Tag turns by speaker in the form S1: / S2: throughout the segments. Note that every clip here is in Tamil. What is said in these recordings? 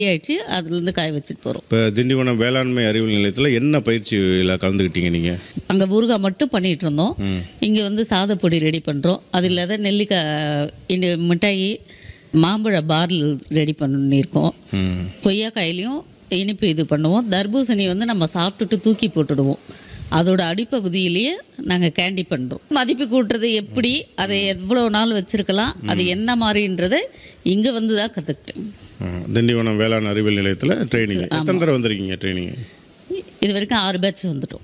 S1: ஆயிடுச்சு அதுலேருந்து காய வச்சுட்டு போகிறோம்
S2: இப்போ திண்டிவனம் வேளாண்மை அறிவியல் நிலையத்தில் என்ன பயிற்சியில் கலந்துக்கிட்டீங்க நீங்கள்
S1: அங்கே ஊறுகாய் மட்டும் பண்ணிகிட்டு இருந்தோம் இங்கே வந்து சாதப்பொடி ரெடி பண்ணுறோம் அது இல்லாத நெல்லிக்காய் இந்த மிட்டாய் மாம்பழ பார்ல் ரெடி பண்ணியிருக்கோம்
S2: ம்
S1: கொய்யாக்காயிலையும் இனிப்பு இது பண்ணுவோம் தர்பூசணி வந்து நம்ம சாப்பிட்டுட்டு தூக்கி போட்டுடுவோம் அதோட அடிப்பகுதியிலேயே நாங்கள் கேண்டி பண்ணுறோம் மதிப்பு கூட்டுறது எப்படி அதை எவ்வளோ நாள் வச்சுருக்கலாம் அது என்ன மாதிரின்றதை இங்கே வந்து தான் கற்றுக்கிட்டேன்
S2: ம். திண்டிவனம் வேளாண் அறிவியல் நிலையத்தில் ட்ரைனிங் எத்தனை தடவை வந்திருக்கீங்க ட்ரைனிங்
S1: இது வரைக்கும் ஆறு பேட்ச் வந்துட்டோம்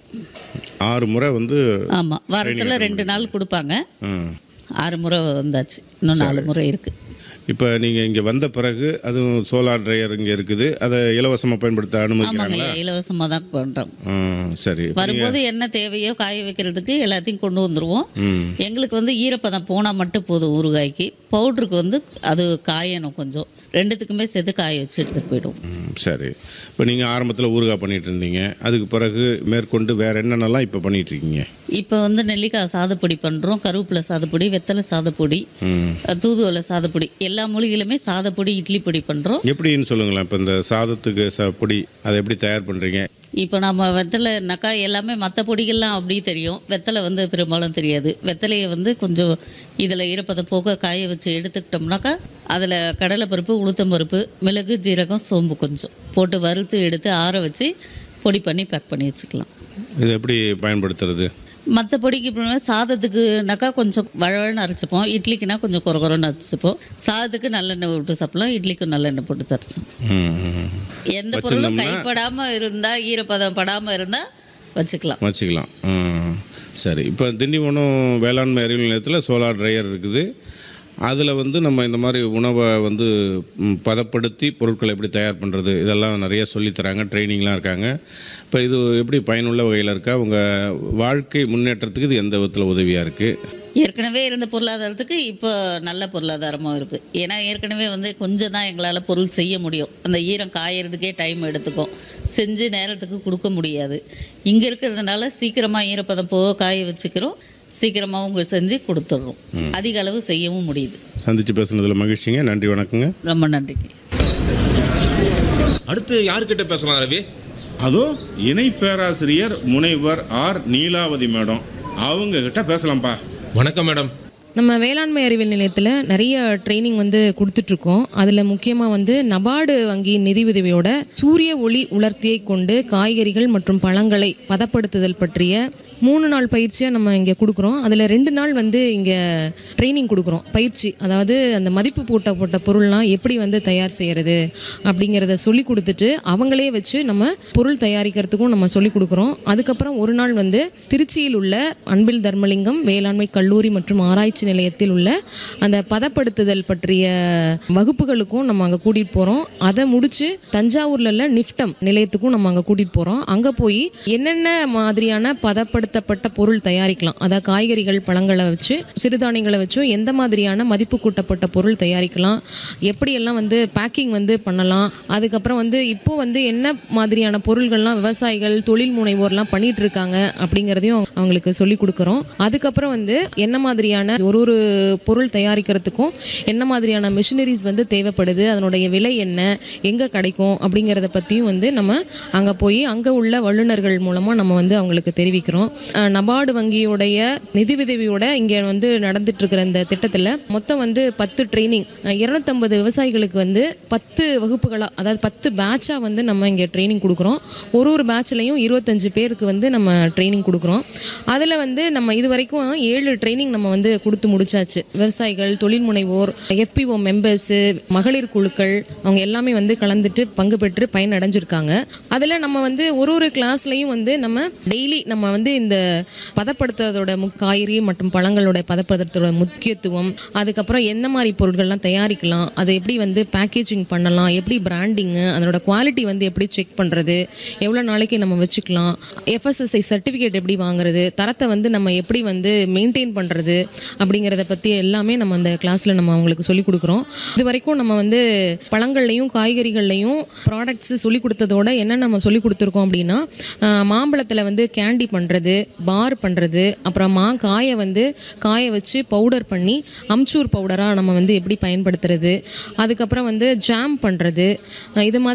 S2: ஆறு முறை வந்து
S1: ஆமாம் வாரத்தில் ரெண்டு நாள் கொடுப்பாங்க
S2: ம்
S1: ஆறு முறை வந்தாச்சு இன்னும் நாலு முறை இருக்குது
S2: இப்போ நீங்கள் இங்கே வந்த பிறகு அதுவும் சோலார் ட்ரையர் இங்கே இருக்குது அதை இலவசமாக பயன்படுத்த
S1: ஆமாங்க
S2: அனுமதிக்கிறாங்களா
S1: இலவசமாக தான் பண்ணுறோம்
S2: ம் சரி
S1: வரும்போது என்ன தேவையோ காய வைக்கிறதுக்கு எல்லாத்தையும் கொண்டு வந்துடுவோம்
S2: ம்
S1: எங்களுக்கு வந்து ஈரப்பதம் போனால் மட்டும் போதும் ஊறுகாய்க்கு பவுட்ருக்கு வந்து அது காயணும் கொஞ்சம் ரெண்டுத்துக்குமே சேர்த்து காய வச்சு எடுத்துகிட்டு போயிடுவோம்
S2: ம், சரி இப்போ நீங்கள் ஆரம்பத்தில் ஊறுகாய் பண்ணிட்டு இருந்தீங்க அதுக்கு பிறகு மேற்கொண்டு வேறு என்னென்னலாம் இப்போ பண்ணிட்டு இருக்கீங்க
S1: இப்போ வந்து நெல்லிக்காய் சாதப்பொடி பண்ணுறோம் கருவேப்பிலை சாதப்பொடி வெத்தலை சாதப்பொடி
S2: ம்
S1: தூதுவளை சாதப்பொடி எல்லா மூலிகையிலுமே சாதப்பொடி இட்லி பொடி பண்ணுறோம்
S2: எப்படின்னு சொல்லுங்களேன் இப்போ இந்த சாதத்துக்கு ச பொடி அதை எப்படி தயார் பண்ணுறீங்க
S1: இப்போ நம்ம வெத்தலைனாக்கா எல்லாமே மற்ற பொடிகள்லாம் அப்படி தெரியும் வெத்தலை வந்து பெரும்பாலும் தெரியாது வெத்தலையை வந்து கொஞ்சம் இதில் ஈரப்பதம் போக காய வச்சு எடுத்துக்கிட்டோம்னாக்கா அதில் கடலைப்பருப்பு உளுத்தம்பருப்பு மிளகு ஜீரகம் சோம்பு கொஞ்சம் போட்டு வறுத்து எடுத்து ஆற வச்சு பொடி பண்ணி பேக் பண்ணி வச்சுக்கலாம்
S2: இது எப்படி பயன்படுத்துறது
S1: மற்ற பொடிக்கு இப்போ சாதத்துக்குனாக்கா கொஞ்சம் வழவழன்னு அரைச்சிப்போம் இட்லிக்குனா கொஞ்சம் குறை குறைன்னு அரைச்சிப்போம் சாதத்துக்கு நல்லெண்ணெய் விட்டு சாப்பிடலாம் இட்லிக்கும் நல்லெண்ணெய் போட்டு தரைச்சோம்
S2: ம் ம்.
S1: எந்த பொருளும் கைப்படாமல் இருந்தால் ஈரப்பதம் படாமல் இருந்தால் வச்சுக்கலாம்
S2: வச்சுக்கலாம் ம். சரி இப்போ திண்டிவனம் வேளாண்மை அறிவியல் நிலையத்தில் சோலார் ட்ரையர் இருக்குது அதில் வந்து நம்ம இந்த மாதிரி உணவை வந்து ம், பதப்படுத்தி பொருட்களை எப்படி தயார் பண்ணுறது இதெல்லாம் நிறைய சொல்லித் தராங்க ட்ரைனிங்லாம் இருக்காங்க இப்போ இது எப்படி பயனுள்ள வகையில் இருக்கா உங்கள் வாழ்க்கை முன்னேற்றத்துக்கு இது எந்த விதத்தில் உதவியாக இருக்குது
S1: ஏற்கனவே இருந்த பொருளாதாரத்துக்கு இப்போ நல்ல பொருளாதாரமும் இருக்குது ஏன்னா ஏற்கனவே வந்து கொஞ்சம் தான் எங்களால் பொருள் செய்ய முடியும் அந்த ஈரம் காயறதுக்கே டைம் எடுத்துக்கும் செஞ்சு நேரத்துக்கு கொடுக்க முடியாது இங்கே இருக்கிறதுனால சீக்கிரமாக ஈரப்பதம் போக காய வச்சுக்கிறோம் சீக்கிரமாகவும் செஞ்சு கொடுத்துட்றோம் அதிக அளவு செய்யவும் முடியுது
S2: சந்தித்து பேசுனதில் மகிழ்ச்சிங்க நன்றி வணக்கங்க
S1: ரொம்ப நன்றிங்க
S3: அடுத்து யார்கிட்ட பேசலாம் ரவி
S2: அதோ இணை பேராசிரியர் முனைவர் ஆர் நீலாவதி மேடம் அவங்க கிட்ட பேசலாம்ப்பா
S3: வணக்கம் மேடம்
S4: நம்ம வேளாண்மை அறிவியல் நிலையத்தில் நிறைய ட்ரைனிங் வந்து கொடுத்துட்ருக்கோம் அதில் முக்கியமாக வந்து நபார்டு வங்கியின் நிதி உதவியோட சூரிய ஒளி உலர்த்தியை கொண்டு காய்கறிகள் மற்றும் பழங்களை பதப்படுத்துதல் பற்றிய மூணு நாள் பயிற்சியாக நம்ம இங்கே கொடுக்குறோம் அதில் ரெண்டு நாள் வந்து இங்கே ட்ரைனிங் கொடுக்குறோம் பயிற்சி அதாவது அந்த மதிப்பு பூட்டப்பட்ட பொருள்லாம் எப்படி வந்து தயார் செய்கிறது அப்படிங்கிறத சொல்லி கொடுத்துட்டு அவங்களே வச்சு நம்ம பொருள் தயாரிக்கிறதுக்கும் நம்ம சொல்லி கொடுக்குறோம் அதுக்கப்புறம் ஒரு நாள் வந்து திருச்சியில் உள்ள அன்பில் தர்மலிங்கம் வேளாண்மை கல்லூரி மற்றும் ஆராய்ச்சி நிலையத்தில் உள்ள அந்த பதப்படுத்துதல் பற்றிய வகுப்புகளுக்கும் நம்ம அங்கே கூட்டிகிட்டு போகிறோம் அதை முடித்து தஞ்சாவூரில் உள்ள நிஃப்டம் நிலையத்துக்கும் நம்ம அங்கே கூட்டிகிட்டு போகிறோம் அங்கே போய் என்னென்ன மாதிரியான பதப்படுத்தப்பட்ட பொருள் தயாரிக்கலாம் அதாவது காய்கறிகள் பழங்களை வச்சு சிறுதானியங்களை வச்சும் எந்த மாதிரியான மதிப்பு கூட்டப்பட்ட பொருள் தயாரிக்கலாம் எப்படியெல்லாம் வந்து பேக்கிங் வந்து பண்ணலாம் அதுக்கப்புறம் வந்து இப்போ வந்து என்ன மாதிரியான பொருள்கள்லாம் விவசாயிகள் தொழில் முனைவோர்லாம் பண்ணிட்டு இருக்காங்க அப்படிங்கிறதையும் அவங்களுக்கு சொல்லி கொடுக்குறோம் அதுக்கப்புறம் வந்து என்ன மாதிரியான ஒரு ஒரு பொருள் தயாரிக்கிறதுக்கும் என்ன மாதிரியான மிஷினரிஸ் வந்து தேவைப்படுது அதனுடைய விலை என்ன எங்கே கிடைக்கும் அப்படிங்கிறத பற்றியும் வந்து நம்ம அங்கே போய் அங்கே உள்ள வல்லுநர்கள் மூலமாக நம்ம வந்து அவங்களுக்கு தெரிவிக்கிறோம் அஹ் நபார்டு வங்கியோடைய நிதி உதவியோட இங்கே வந்து நடந்துட்டு இருக்கிற இந்த திட்டத்தில் மொத்தம் வந்து பத்து ட்ரைனிங் இரநூத்தம்பது விவசாயிகளுக்கு வந்து பத்து வகுப்புகளாக அதாவது பத்து பேட்சாக வந்து நம்ம இங்கே ட்ரைனிங் கொடுக்குறோம் ஒரு ஒரு பேட்ச்லையும் இருபத்தஞ்சு பேருக்கு வந்து நம்ம ட்ரைனிங் கொடுக்குறோம் அதில் வந்து நம்ம இது வரைக்கும் ஏழு ட்ரைனிங் நம்ம வந்து கொடுத்து முடிச்சாச்சு விவசாயிகள் தொழில் முனைவோர் எஃபிஓ மெம்பர்ஸு மகளிர் குழுக்கள் அவங்க எல்லாமே வந்து கலந்துட்டு பங்கு பெற்று பயனடைஞ்சிருக்காங்க அதில் நம்ம வந்து ஒரு ஒரு கிளாஸ்லையும் வந்து நம்ம டெய்லி நம்ம வந்து இந்த பதப்படுத்துறதோட மு காய்கறி மற்றும் பழங்களோட பதப்படுத்துறதோட முக்கியத்துவம் அதுக்கப்புறம் எந்த மாதிரி பொருட்கள்லாம் தயாரிக்கலாம் அதை எப்படி வந்து பேக்கேஜிங் பண்ணலாம் எப்படி பிராண்டிங்கு அதனோட குவாலிட்டி வந்து எப்படி செக் பண்ணுறது எவ்வளோ நாளைக்கு நம்ம வச்சுக்கலாம் எஃப்எஸ்எஸ்ஐ சர்டிஃபிகேட் எப்படி வாங்குறது தரத்தை வந்து நம்ம எப்படி வந்து மெயின்டைன் பண்ணுறது அப்படிங்கிறத பற்றி எல்லாமே நம்ம அந்த கிளாஸில் நம்ம அவங்களுக்கு சொல்லிக் கொடுக்குறோம் இது வரைக்கும் நம்ம வந்து பழங்கள்லையும் காய்கறிகள்லையும் ப்ராடக்ட்ஸ் சொல்லி கொடுத்ததோட என்ன நம்ம சொல்லி கொடுத்துருக்கோம் அப்படின்னா மாம்பழத்தில் வந்து கேண்டி பண்ணுறது பார் பண்ணுறது அப்புறம் மா காயை வந்து காய வச்சு பவுடர் பண்ணி அம்ச்சூர் பவுடராக நம்ம வந்து எப்படி பயன்படுத்துறது அதுக்கப்புறம் வந்து ஜாம் பண்ணுறது இது மாதிரி